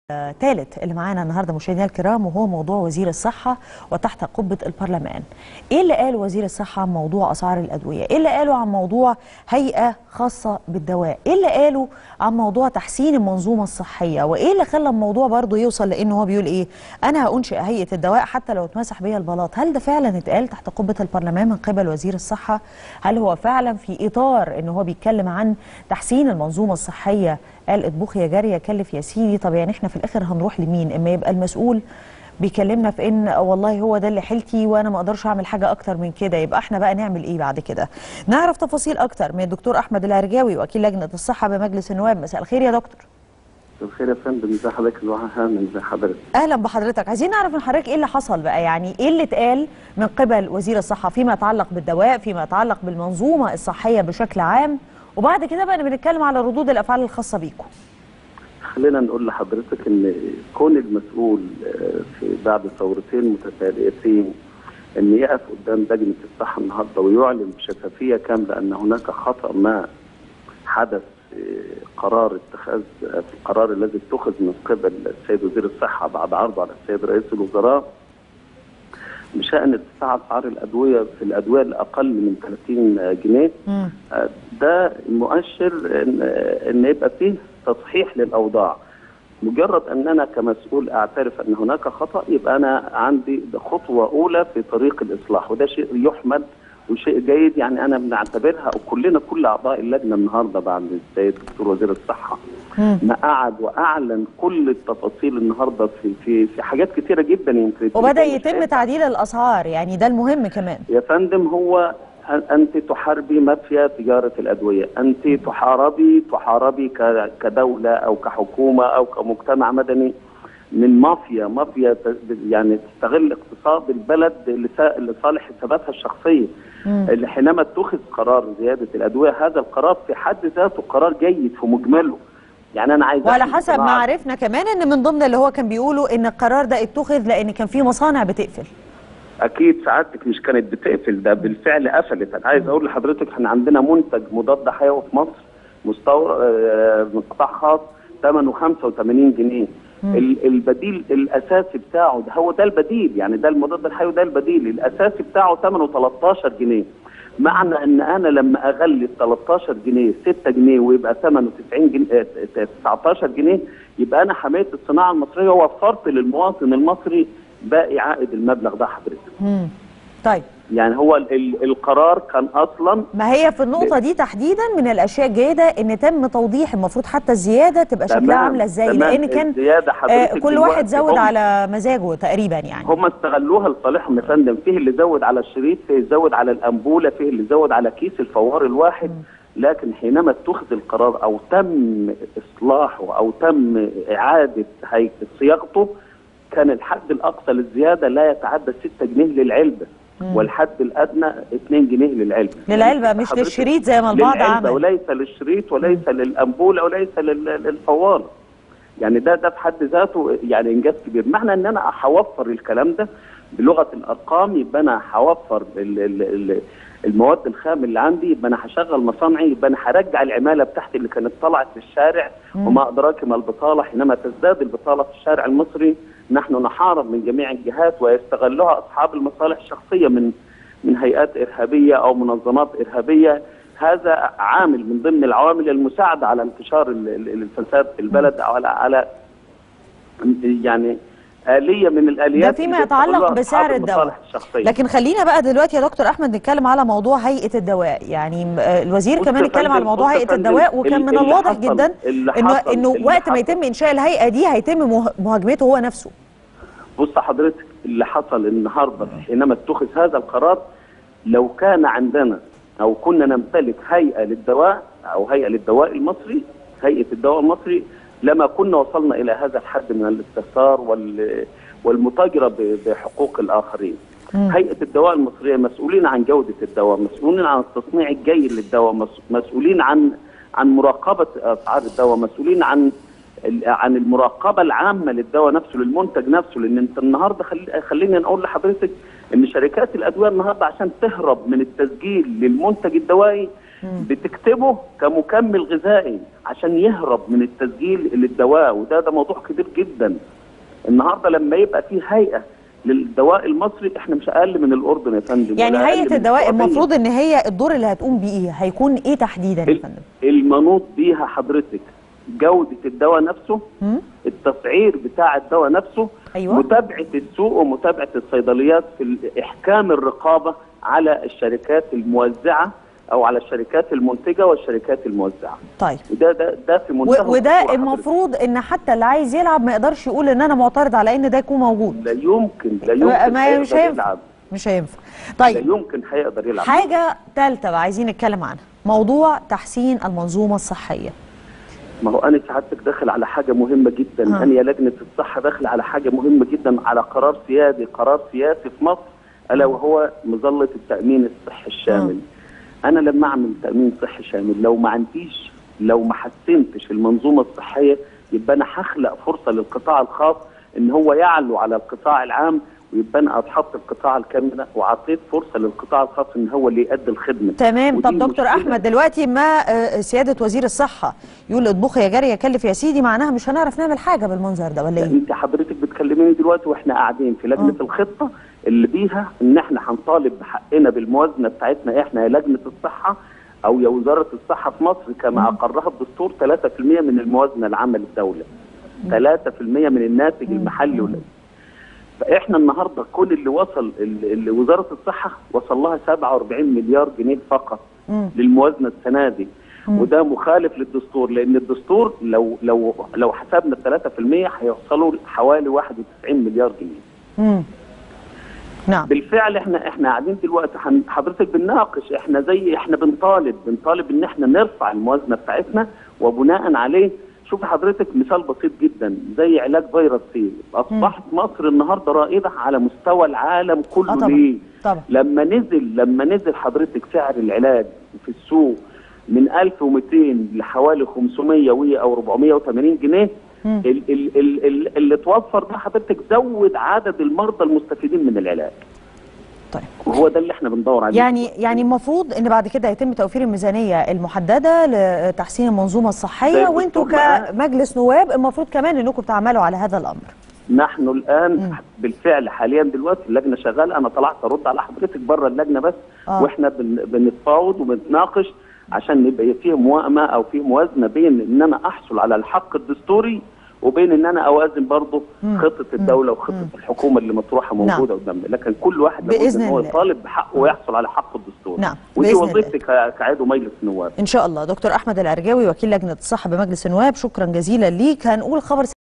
ثالث اللي معانا النهارده مشاهدينا الكرام وهو موضوع وزير الصحه وتحت قبه البرلمان. ايه اللي قال وزير الصحه عن موضوع اسعار الادويه؟ ايه اللي قاله عن موضوع هيئه خاصه بالدواء؟ ايه اللي قاله عن موضوع تحسين المنظومه الصحيه؟ وايه اللي خلى الموضوع برضه يوصل لانه هو بيقول ايه؟ انا هانشئ هيئه الدواء حتى لو اتمسح بيا البلاط، هل ده فعلا اتقال تحت قبه البرلمان من قبل وزير الصحه؟ هل هو فعلا في اطار ان هو بيتكلم عن تحسين المنظومه الصحيه قال اطبخ يا جاريه كلف يا سيدي طب يعني احنا في الاخر هنروح لمين اما يبقى المسؤول بيكلمنا في ان والله هو ده اللي حيلتي وانا ما اقدرش اعمل حاجه اكتر من كده يبقى احنا بقى نعمل ايه بعد كده نعرف تفاصيل اكتر من الدكتور احمد العرجاوي وكيل لجنه الصحه بمجلس النواب مساء الخير يا دكتور مساء الخير يا فندم ازي حضرتك الواحد هانم ازي حضرتك اهلا بحضرتك عايزين نعرف من حضرتك ايه اللي حصل بقى يعني ايه اللي اتقال من قبل وزير الصحه فيما يتعلق بالدواء فيما يتعلق بالمنظومه الصحيه بشكل عام وبعد كده بقى بنتكلم على ردود الافعال الخاصه بيكم خلينا نقول لحضرتك ان كون المسؤول في بعد ثورتين متتاليتين ان يقف قدام لجنه الصحه النهارده ويعلن بشفافيه كامله ان هناك خطا ما حدث قرار اتخاذ القرار الذي اتخذ من قبل السيد وزير الصحه بعد عرضه على السيد رئيس الوزراء بشان ارتفاع اسعار الادويه في الادويه الاقل من 30 جنيه ده مؤشر ان ان يبقى فيه تصحيح للاوضاع مجرد ان انا كمسؤول اعترف ان هناك خطا يبقى انا عندي خطوه اولى في طريق الاصلاح وده شيء يحمد وشيء جيد يعني انا بنعتبرها وكلنا كل اعضاء اللجنه النهارده بعد السيد دكتور وزير الصحه ما قعد واعلن كل التفاصيل النهارده في في في حاجات كثيره جدا يمكن وبدا يتم تعديل الاسعار يعني ده المهم كمان يا فندم هو انت تحاربي مافيا تجاره الادويه، انت تحاربي تحاربي كدوله او كحكومه او كمجتمع مدني من مافيا مافيا يعني تستغل اقتصاد البلد لصالح حساباتها الشخصيه اللي حينما اتخذ قرار زياده الادويه هذا القرار في حد ذاته قرار جيد في مجمله يعني انا عايز وعلى حسب ما عرفنا كمان ان من ضمن اللي هو كان بيقولوا ان القرار ده اتخذ لان كان في مصانع بتقفل اكيد سعادتك مش كانت بتقفل ده بالفعل قفلت انا عايز اقول لحضرتك احنا عندنا منتج مضاد حيوي في مصر مستورد من قطاع خاص ثمنه 85 جنيه البديل الاساسي بتاعه ده هو ده البديل يعني ده المضاد الحيوي ده البديل الاساسي بتاعه ثمنه 13 جنيه معنى ان انا لما اغلي 13 جنيه 6 جنيه ويبقى ثمنه 90 جنيه 19 جنيه يبقى انا حمايه الصناعه المصريه ووفرت للمواطن المصري باقي عائد المبلغ ده حضرتك. طيب يعني هو ال القرار كان اصلا ما هي في النقطه دي تحديدا من الاشياء الجيده ان تم توضيح المفروض حتى الزياده تبقى شكلها عامله ازاي لان كان آه كل واحد زود على مزاجه تقريبا يعني هم استغلوها لصالحهم يا فندم فيه اللي زود على الشريط فيه اللي زود على الانبوله فيه اللي زود على كيس الفوار الواحد م. لكن حينما اتخذ القرار او تم اصلاحه او تم اعاده صياغته كان الحد الاقصى للزياده لا يتعدى 6 جنيه للعلبه مم. والحد الادنى 2 جنيه للعلبه للعلبه يعني مش للشريط زي ما البعض عمل وليس للشريط وليس مم. للانبوله وليس للفوار يعني ده ده في حد ذاته يعني انجاز كبير معنى ان انا هوفر الكلام ده بلغه الارقام يبقى انا هوفر المواد الخام اللي عندي يبقى انا هشغل مصانعي يبقى انا هرجع العماله بتاعتي اللي كانت طلعت للشارع مم. وما ادراك ما البطاله حينما تزداد البطاله في الشارع المصري نحن نحارب من جميع الجهات ويستغلها اصحاب المصالح الشخصيه من من هيئات ارهابيه او منظمات ارهابيه هذا عامل من ضمن العوامل المساعده على انتشار الفساد في البلد او على على يعني آلية من الآليات ده فيما يتعلق بسعر الدواء لكن خلينا بقى دلوقتي يا دكتور أحمد نتكلم على موضوع هيئة الدواء يعني الوزير كمان اتكلم على موضوع هيئة الدواء وكان من الواضح جدا إنه إنه وقت ما يتم إنشاء الهيئة دي هيتم مهاجمته هو نفسه بص حضرتك اللي حصل النهارده حينما اتخذ هذا القرار لو كان عندنا او كنا نمتلك هيئه للدواء او هيئه للدواء المصري هيئه الدواء المصري لما كنا وصلنا الى هذا الحد من الاستهتار والمتاجره بحقوق الاخرين. م. هيئه الدواء المصريه مسؤولين عن جوده الدواء، مسؤولين عن التصنيع الجيد للدواء، مسؤولين عن عن مراقبه اسعار الدواء، مسؤولين عن عن المراقبه العامه للدواء نفسه للمنتج نفسه لان انت النهارده خلي خليني نقول لحضرتك ان شركات الادويه النهارده عشان تهرب من التسجيل للمنتج الدوائي بتكتبه كمكمل غذائي عشان يهرب من التسجيل للدواء وده ده موضوع كبير جدا النهارده لما يبقى في هيئه للدواء المصري احنا مش اقل من الاردن يا فندم يعني ولا أقل هيئه من الدواء السعودية. المفروض ان هي الدور اللي هتقوم بيه هيكون ايه تحديدا يا ال- فندم المنوط بيها حضرتك جودة الدواء نفسه مم؟ التسعير بتاع الدواء نفسه أيوة. متابعة السوق ومتابعة الصيدليات في ال- إحكام الرقابة على الشركات الموزعة أو على الشركات المنتجة والشركات الموزعة طيب وده ده ده في منتهى و- الخطورة وده حضرتك. المفروض ان حتى اللي عايز يلعب ما يقدرش يقول ان انا معترض على ان ده يكون موجود لا يمكن لا يمكن ما ما- هيقدر مش هينفع يلعب مش هينفع لا طيب يمكن هيقدر يلعب حاجه ثالثه بقى عايزين نتكلم عنها موضوع تحسين المنظومه الصحيه ما هو انا سعادتك داخل على حاجه مهمه جدا آه. انا يا لجنه الصحه داخل على حاجه مهمه جدا على قرار سيادي قرار سياسي في مصر الا وهو مظله التامين الصحي الشامل انا لما اعمل تامين صحي شامل لو ما عنديش لو ما حسنتش المنظومه الصحيه يبقى انا هخلق فرصه للقطاع الخاص ان هو يعلو على القطاع العام ويبقى انا اضحط القطاع الكامل وعطيت فرصه للقطاع الخاص ان هو اللي يؤدي الخدمه تمام ودي طب دكتور مشكلة. احمد دلوقتي ما آه، سياده وزير الصحه يقول اطبخ يا جاري يا كلف يا سيدي معناها مش هنعرف نعمل حاجه بالمنظر ده ولا ايه انت حضرتك بتكلميني دلوقتي واحنا قاعدين في لجنه آه. الخطه اللي بيها ان احنا هنطالب بحقنا بالموازنه بتاعتنا احنا يا لجنه الصحه او يا وزاره الصحه في مصر كما اقرها الدستور 3% من الموازنه العامه للدوله 3% من الناتج المحلي ولا فاحنا النهارده كل اللي وصل اللي اللي وزاره الصحه وصل لها 47 مليار جنيه فقط مم. للموازنه السنه دي وده مخالف للدستور لان الدستور لو لو لو حسبنا ال 3% هيوصلوا حوالي 91 مليار جنيه مم. نعم بالفعل احنا احنا قاعدين دلوقتي حن- حضرتك بنناقش احنا زي احنا بنطالب بنطالب ان احنا نرفع الموازنه بتاعتنا وبناء عليه شوف حضرتك مثال بسيط جدا زي علاج فيروس سي اصبحت مصر النهارده رائده على مستوى العالم كله اه طبعا ليه؟ طبعا لما نزل لما نزل حضرتك سعر العلاج في السوق من 1200 لحوالي 500 و او 480 جنيه مم. ال- ال- ال- ال- اللي توفر ده حضرتك زود عدد المرضى المستفيدين من العلاج طيب وهو ده اللي احنا بندور عليه يعني يعني المفروض ان بعد كده يتم توفير الميزانيه المحدده لتحسين المنظومه الصحيه زي وانتوا الدكتور معاه. كمجلس نواب المفروض كمان انكم بتعملوا على هذا الامر نحن الان بالفعل حاليا دلوقتي اللجنه شغاله انا طلعت ارد على حضرتك بره اللجنه بس آه. واحنا بن- بنتفاوض وبنتناقش عشان يبقى فيه موائمه او فيه موازنه بين ان انا احصل على الحق الدستوري وبين ان انا اوازن برضه خطه الدوله وخطه الحكومه اللي مطروحه موجوده قدامنا لكن كل واحد لابد بإذن ان هو الله. يطالب بحقه ويحصل على حقه الدستوري نعم، ودي بإذن الله. وظيفتي ك- كعضو مجلس النواب ان شاء الله دكتور احمد العرجاوي وكيل لجنه الصحه بمجلس النواب شكرا جزيلا ليك هنقول خبر